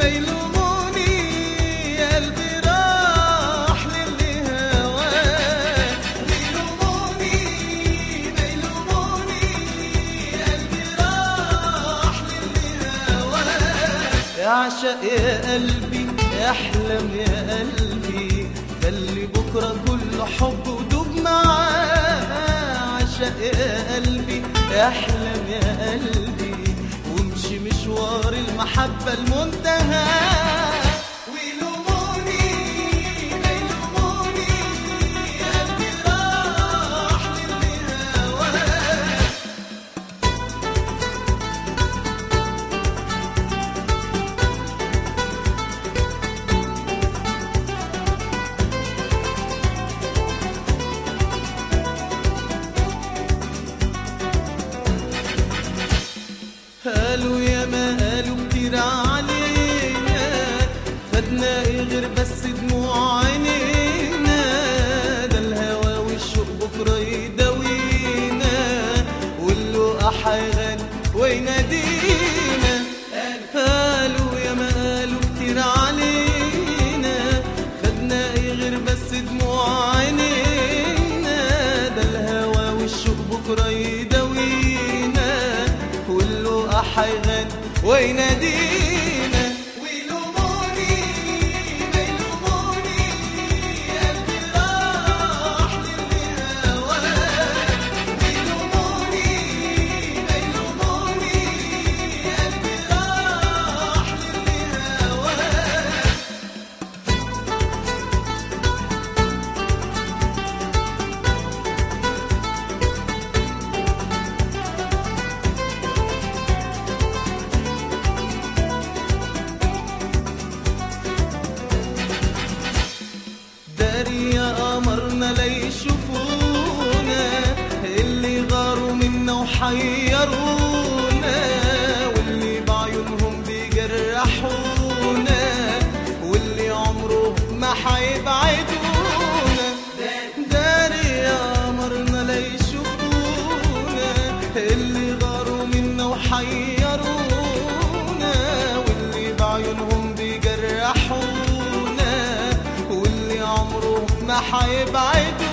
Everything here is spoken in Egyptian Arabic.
ما يلوموني يا قلبي راح للي هواه ويلوموني ما يلوموني يا قلبي راح للي هواه اعشق يا قلبي احلم يا قلبي خلي بكره كله حب ودوب معاه عشق يا قلبي احلم يا قلبي وامشي مشوار المحبة المنتهى ويلوموني ما يلوموني يا قلبي راح للي هواه قالوا يا ما قالوا كتير علينا فدنا ايه غير بس دموع عينينا ده الهوى والشوق بكره يداوينا واللقا حيغني وينادينا قالوا يا ما قالوا كتير علينا خدنا ايه غير بس دموع عينينا ده الهوى والشوق بكره يداوينا واللقا حيغني وينادينا ويلوموني ما يلوموني يا قلبي راح للي هواه ويلوموني ما يلوموني يا قلبي راح للي هواه داري يا قمرنا لا يشوفونا اللي غاروا منا وحيرونا واللي بعيونهم بيجرحونا واللي عمره ما حيبعدونا داري يا قمرنا لا يشوفونا اللي غاروا منا وحيرونا واللي بعيونهم بيجرحونا واللي عمره ما حيبعدونا